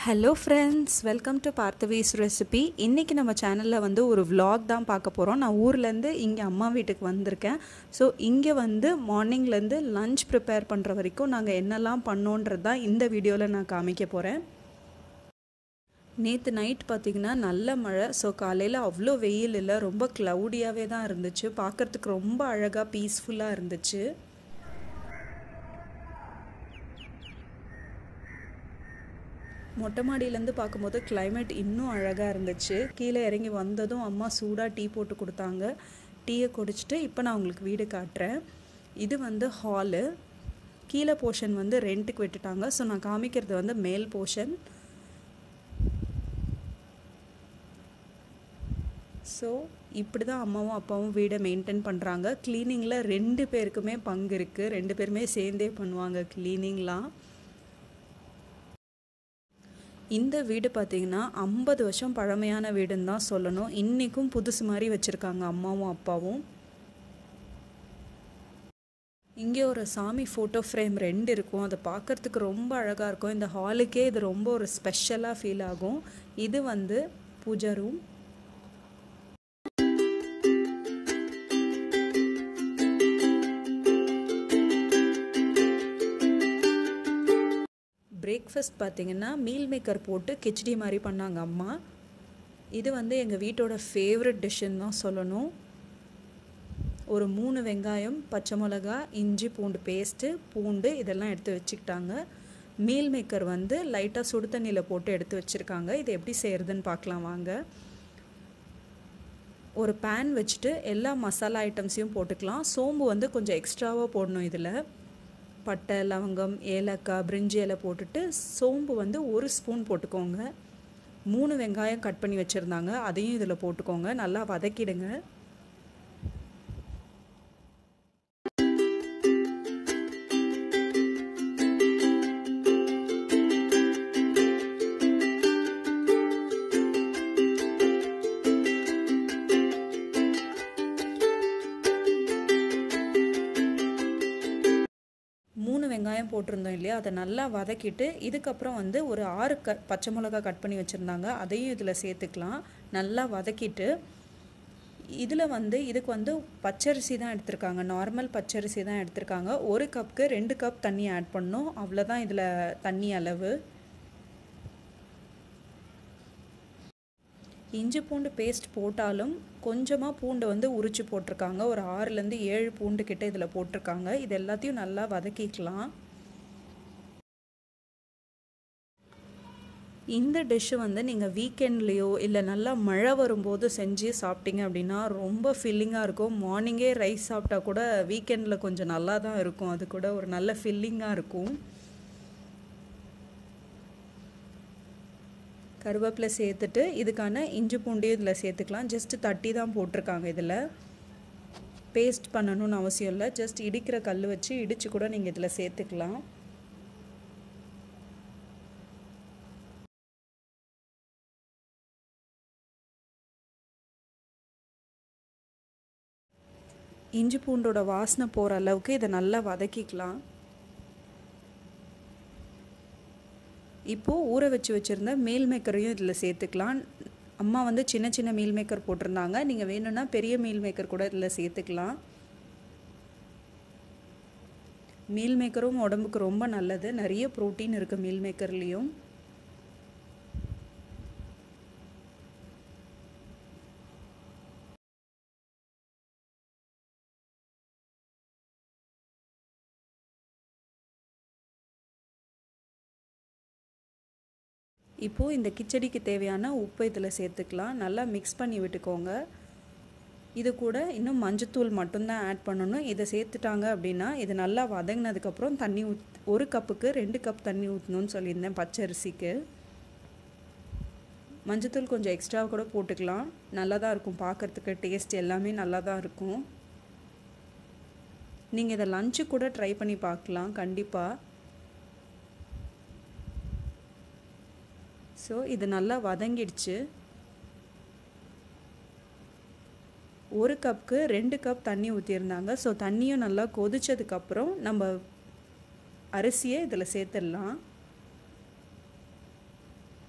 hello friends welcome to Parthavi's recipe இன்றைக்கி நம்ம சேனலில் வந்து ஒரு vlog தான் பார்க்க போகிறோம் நான் ஊர்லேருந்து இங்கே அம்மா வீட்டுக்கு வந்திருக்கேன் ஸோ இங்கே வந்து மார்னிங்லேருந்து லஞ்ச் ப்ரிப்பேர் பண்ணுற வரைக்கும் நாங்கள் என்னெல்லாம் பண்ணோன்றது தான் இந்த வீடியோவில் நான் காமிக்க போகிறேன் நேற்று நைட் பார்த்திங்கன்னா நல்ல மழை ஸோ காலையில் அவ்வளோ வெயில் இல்லை ரொம்ப க்ளவுடியாகவே தான் இருந்துச்சு பார்க்குறதுக்கு ரொம்ப அழகாக பீஸ்ஃபுல்லாக இருந்துச்சு மொட்டை மாடியிலேருந்து பார்க்கும்போது climate இன்னும் அழகாக இருந்துச்சு கீழே இறங்கி வந்ததும் அம்மா சூடாக டீ போட்டு கொடுத்தாங்க டீயை குடிச்சிட்டு இப்போ நான் உங்களுக்கு வீடு காட்டுறேன் இது வந்து ஹாலு கீழே போர்ஷன் வந்து ரெண்ட்டுக்கு விட்டுட்டாங்க ஸோ நான் காமிக்கிறது வந்து மேல் போர்ஷன் ஸோ இப்படி தான் அம்மாவும் அப்பாவும் வீடை மெயின்டைன் பண்ணுறாங்க க்ளீனிங்கில் ரெண்டு பேருக்குமே பங்கு இருக்குது ரெண்டு பேருமே சேர்ந்தே பண்ணுவாங்க க்ளீனிங்லாம் இந்த வீடு பார்த்திங்கன்னா ஐம்பது வருஷம் பழமையான வீடுன்னு தான் சொல்லணும் இன்றைக்கும் புதுசு மாதிரி வச்சுருக்காங்க அம்மாவும் அப்பாவும் இங்கே ஒரு சாமி ஃபோட்டோ ஃப்ரேம் ரெண்டு இருக்கும் அதை பார்க்குறதுக்கு ரொம்ப அழகாக இருக்கும் இந்த ஹாலுக்கே இது ரொம்ப ஒரு ஸ்பெஷலாக ஃபீல் ஆகும் இது வந்து பூஜா ரூம் பிரேக்ஃபாஸ்ட் பார்த்தீங்கன்னா மீல் மேக்கர் போட்டு கிச்சடி மாதிரி பண்ணாங்க அம்மா இது வந்து எங்கள் வீட்டோட ஃபேவரட் டிஷ்ஷுன்னு தான் சொல்லணும் ஒரு மூணு வெங்காயம் பச்சை மிளகா இஞ்சி பூண்டு பேஸ்ட்டு பூண்டு இதெல்லாம் எடுத்து வச்சுக்கிட்டாங்க மீல் மேக்கர் வந்து லைட்டாக சுடு தண்ணியில் போட்டு எடுத்து வச்சுருக்காங்க இது எப்படி செய்கிறதுன்னு பார்க்கலாம் வாங்க ஒரு பேன் வச்சுட்டு எல்லா மசாலா ஐட்டம்ஸையும் போட்டுக்கலாம் சோம்பு வந்து கொஞ்சம் எக்ஸ்ட்ராவாக போடணும் இதில் பட்டை லவங்கம் ஏலக்காய் பிரிஞ்சி இலை போட்டுட்டு சோம்பு வந்து ஒரு ஸ்பூன் போட்டுக்கோங்க மூணு வெங்காயம் கட் பண்ணி வச்சுருந்தாங்க அதையும் இதில் போட்டுக்கோங்க நல்லா வதக்கிடுங்க மூணு வெங்காயம் போட்டிருந்தோம் இல்லையா அதை நல்லா வதக்கிட்டு இதுக்கப்புறம் வந்து ஒரு ஆறு க பச்சை மிளகா கட் பண்ணி வச்சுருந்தாங்க அதையும் இதில் சேர்த்துக்கலாம் நல்லா வதக்கிட்டு இதில் வந்து இதுக்கு வந்து பச்சரிசி தான் எடுத்திருக்காங்க நார்மல் பச்சரிசி தான் எடுத்திருக்காங்க ஒரு கப்புக்கு ரெண்டு கப் தண்ணி ஆட் பண்ணணும் அவ்வளோதான் இதில் தண்ணி அளவு இஞ்சி பூண்டு பேஸ்ட் போட்டாலும் கொஞ்சமாக பூண்டை வந்து உரிச்சு போட்டிருக்காங்க ஒரு ஆறுலேருந்து ஏழு பூண்டு கிட்ட இதில் போட்டிருக்காங்க இது எல்லாத்தையும் நல்லா வதக்கிக்கலாம் இந்த டிஷ்ஷு வந்து நீங்கள் வீக்கெண்ட்லேயோ இல்லை நல்லா மழை வரும்போது செஞ்சு சாப்பிட்டீங்க அப்படின்னா ரொம்ப ஃபில்லிங்காக இருக்கும் மார்னிங்கே ரைஸ் சாப்பிட்டா கூட வீக்கெண்டில் கொஞ்சம் நல்லா தான் இருக்கும் அது கூட ஒரு நல்ல ஃபில்லிங்காக இருக்கும் கருவேப்பிலை சேர்த்துட்டு இதுக்கான இஞ்சி பூண்டையும் இதில் சேர்த்துக்கலாம் ஜஸ்ட்டு தட்டி தான் போட்டிருக்காங்க இதில் பேஸ்ட் பண்ணணும்னு அவசியம் இல்லை ஜஸ்ட் இடிக்கிற கல் வச்சு இடித்து கூட நீங்கள் இதில் சேர்த்துக்கலாம் இஞ்சி பூண்டோட வாசனை போகிற அளவுக்கு இதை நல்லா வதக்கிக்கலாம் இப்போது ஊற வச்சு வச்சுருந்த மீல் மேக்கரையும் இதில் சேர்த்துக்கலாம் அம்மா வந்து சின்ன சின்ன மீல் மேக்கர் போட்டிருந்தாங்க நீங்கள் வேணும்னா பெரிய மீல் மேக்கர் கூட இதில் சேர்த்துக்கலாம் மீல் மேக்கரும் உடம்புக்கு ரொம்ப நல்லது நிறைய ப்ரோட்டீன் இருக்குது மீல் மேக்கர்லேயும் இப்போது இந்த கிச்சடிக்கு தேவையான உப்பு இதில் சேர்த்துக்கலாம் நல்லா மிக்ஸ் பண்ணி விட்டுக்கோங்க இது கூட இன்னும் மஞ்சத்தூள் மட்டும்தான் ஆட் பண்ணணும் இதை சேர்த்துட்டாங்க அப்படின்னா இது நல்லா வதங்கினதுக்கப்புறம் தண்ணி ஊத் ஒரு கப்புக்கு ரெண்டு கப் தண்ணி ஊற்றணும்னு சொல்லியிருந்தேன் பச்சரிசிக்கு மஞ்சத்தூள் கொஞ்சம் எக்ஸ்ட்ரா கூட போட்டுக்கலாம் நல்லா தான் இருக்கும் பார்க்குறதுக்கு டேஸ்ட் எல்லாமே நல்லா தான் இருக்கும் நீங்கள் இதை லஞ்சு கூட ட்ரை பண்ணி பார்க்கலாம் கண்டிப்பாக ஸோ இது நல்லா வதங்கிடுச்சு ஒரு கப்புக்கு ரெண்டு கப் தண்ணி ஊற்றிருந்தாங்க ஸோ தண்ணியும் நல்லா கொதிச்சதுக்கப்புறம் நம்ம அரிசியை இதில் சேர்த்துடலாம்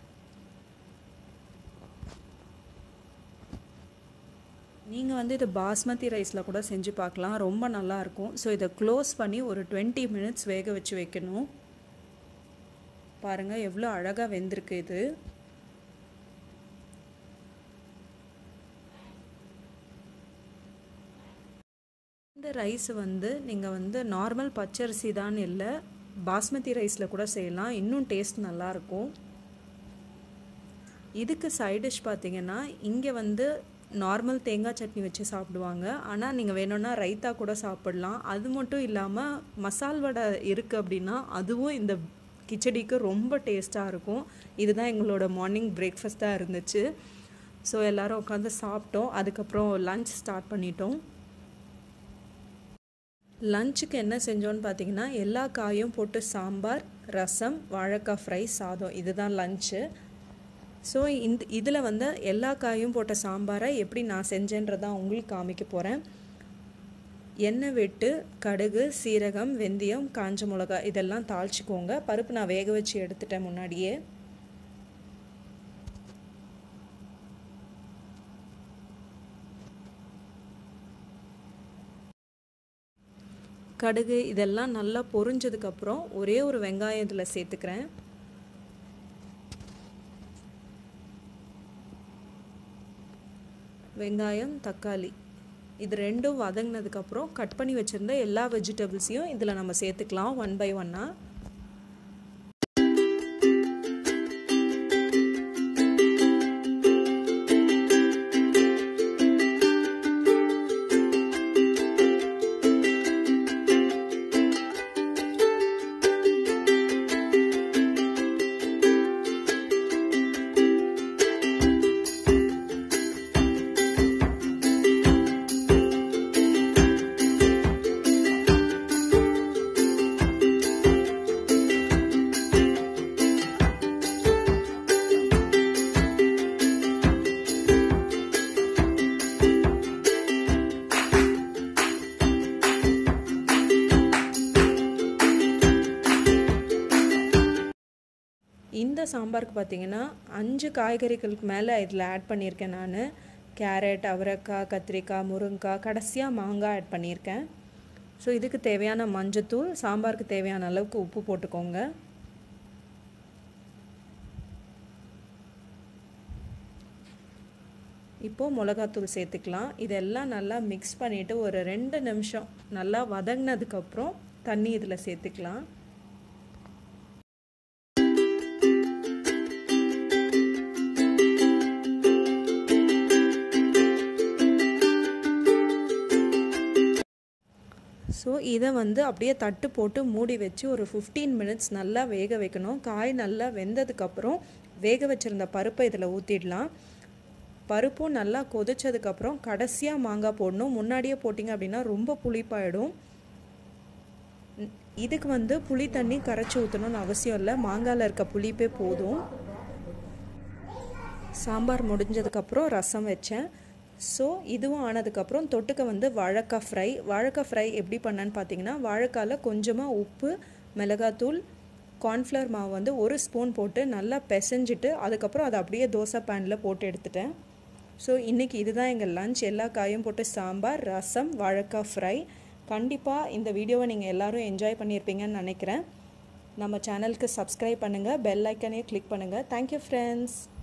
நீங்கள் வந்து இது பாஸ்மதி ரைஸில் கூட செஞ்சு பார்க்கலாம் ரொம்ப நல்லாயிருக்கும் ஸோ இதை க்ளோஸ் பண்ணி ஒரு டுவெண்ட்டி மினிட்ஸ் வேக வச்சு வைக்கணும் பாருங்கள் எவ்வளோ அழகாக வெந்திருக்கு இது இந்த ரைஸ் வந்து நீங்கள் வந்து நார்மல் பச்சரிசி தான் இல்லை பாஸ்மதி ரைஸில் கூட செய்யலாம் இன்னும் டேஸ்ட் நல்லாயிருக்கும் இதுக்கு சைட் டிஷ் பார்த்தீங்கன்னா இங்கே வந்து நார்மல் தேங்காய் சட்னி வச்சு சாப்பிடுவாங்க ஆனால் நீங்கள் வேணும்னா ரைத்தா கூட சாப்பிடலாம் அது மட்டும் இல்லாமல் மசால் வடை இருக்குது அப்படின்னா அதுவும் இந்த கிச்சடிக்கு ரொம்ப டேஸ்ட்டாக இருக்கும் இதுதான் எங்களோட மார்னிங் பிரேக்ஃபாஸ்ட்டாக இருந்துச்சு ஸோ எல்லோரும் உட்காந்து சாப்பிட்டோம் அதுக்கப்புறம் லன்ச் ஸ்டார்ட் பண்ணிட்டோம் லஞ்சுக்கு என்ன செஞ்சோன்னு பார்த்தீங்கன்னா எல்லா காயும் போட்டு சாம்பார் ரசம் வாழைக்காய் ஃப்ரை சாதம் இதுதான் லஞ்சு ஸோ இந்த இதில் வந்து எல்லா காயும் போட்ட சாம்பாரை எப்படி நான் செஞ்சேன்றதான் உங்களுக்கு காமிக்க போகிறேன் எண்ணெய் விட்டு கடுகு சீரகம் வெந்தயம் காஞ்ச மிளகா இதெல்லாம் தாளிச்சிக்கோங்க பருப்பு நான் வேக வச்சு எடுத்துட்டேன் முன்னாடியே கடுகு இதெல்லாம் நல்லா பொரிஞ்சதுக்கப்புறம் ஒரே ஒரு வெங்காயம் இதில் சேர்த்துக்கிறேன் வெங்காயம் தக்காளி இது ரெண்டும் வதங்கினதுக்கப்புறம் கட் பண்ணி வச்சுருந்த எல்லா வெஜிடபிள்ஸையும் இதில் நம்ம சேர்த்துக்கலாம் ஒன் பை ஒன்னாக இந்த சாம்பாருக்கு பார்த்தீங்கன்னா அஞ்சு காய்கறிகளுக்கு மேலே இதில் ஆட் பண்ணியிருக்கேன் நான் கேரட் அவரைக்காய் கத்திரிக்காய் முருங்கைக்காய் கடைசியாக மாங்காய் ஆட் பண்ணியிருக்கேன் ஸோ இதுக்கு தேவையான மஞ்சத்தூள் சாம்பாருக்கு தேவையான அளவுக்கு உப்பு போட்டுக்கோங்க இப்போது மிளகாத்தூள் சேர்த்துக்கலாம் இதெல்லாம் நல்லா மிக்ஸ் பண்ணிவிட்டு ஒரு ரெண்டு நிமிஷம் நல்லா வதங்கினதுக்கப்புறம் தண்ணி இதில் சேர்த்துக்கலாம் ஸோ இதை வந்து அப்படியே தட்டு போட்டு மூடி வச்சு ஒரு ஃபிஃப்டீன் மினிட்ஸ் நல்லா வேக வைக்கணும் காய் நல்லா வெந்ததுக்கப்புறம் வேக வச்சுருந்த பருப்பை இதில் ஊற்றிடலாம் பருப்பும் நல்லா கொதிச்சதுக்கப்புறம் கடைசியாக மாங்காய் போடணும் முன்னாடியே போட்டிங்க அப்படின்னா ரொம்ப புளிப்பாயிடும் இதுக்கு வந்து புளி தண்ணி கரைச்சி ஊற்றணும்னு அவசியம் இல்லை மாங்காயில் இருக்க புளிப்பே போதும் சாம்பார் முடிஞ்சதுக்கப்புறம் ரசம் வச்சேன் ஸோ இதுவும் ஆனதுக்கப்புறம் தொட்டுக்க வந்து வாழைக்காய் ஃப்ரை வாழைக்காய் ஃப்ரை எப்படி பண்ணேன்னு பார்த்தீங்கன்னா வாழைக்காயில் கொஞ்சமாக உப்பு மிளகாத்தூள் கார்ன்ஃப்ளவர் மாவு வந்து ஒரு ஸ்பூன் போட்டு நல்லா பிசைஞ்சிட்டு அதுக்கப்புறம் அதை அப்படியே தோசை பேனில் போட்டு எடுத்துட்டேன் ஸோ இன்றைக்கி இதுதான் எங்கள் லஞ்ச் எல்லா காயும் போட்டு சாம்பார் ரசம் வாழைக்காய் ஃப்ரை கண்டிப்பாக இந்த வீடியோவை நீங்கள் எல்லோரும் என்ஜாய் பண்ணியிருப்பீங்கன்னு நினைக்கிறேன் நம்ம சேனலுக்கு சப்ஸ்கிரைப் பண்ணுங்கள் பெல் ஐக்கனே கிளிக் பண்ணுங்கள் தேங்க்யூ ஃப்ரெண்ட்ஸ்